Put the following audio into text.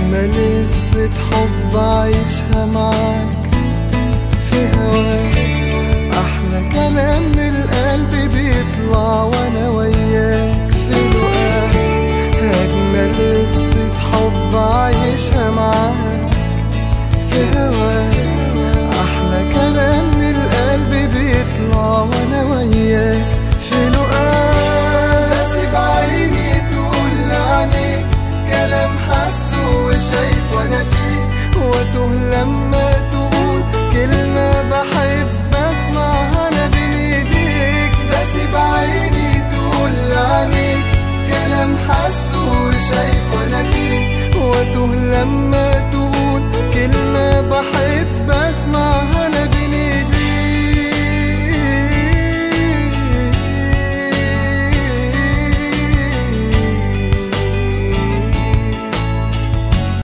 أجمل قصة حب عايشها معاك في هواك أحلى كلام من القلب بيطلع وأنا وياك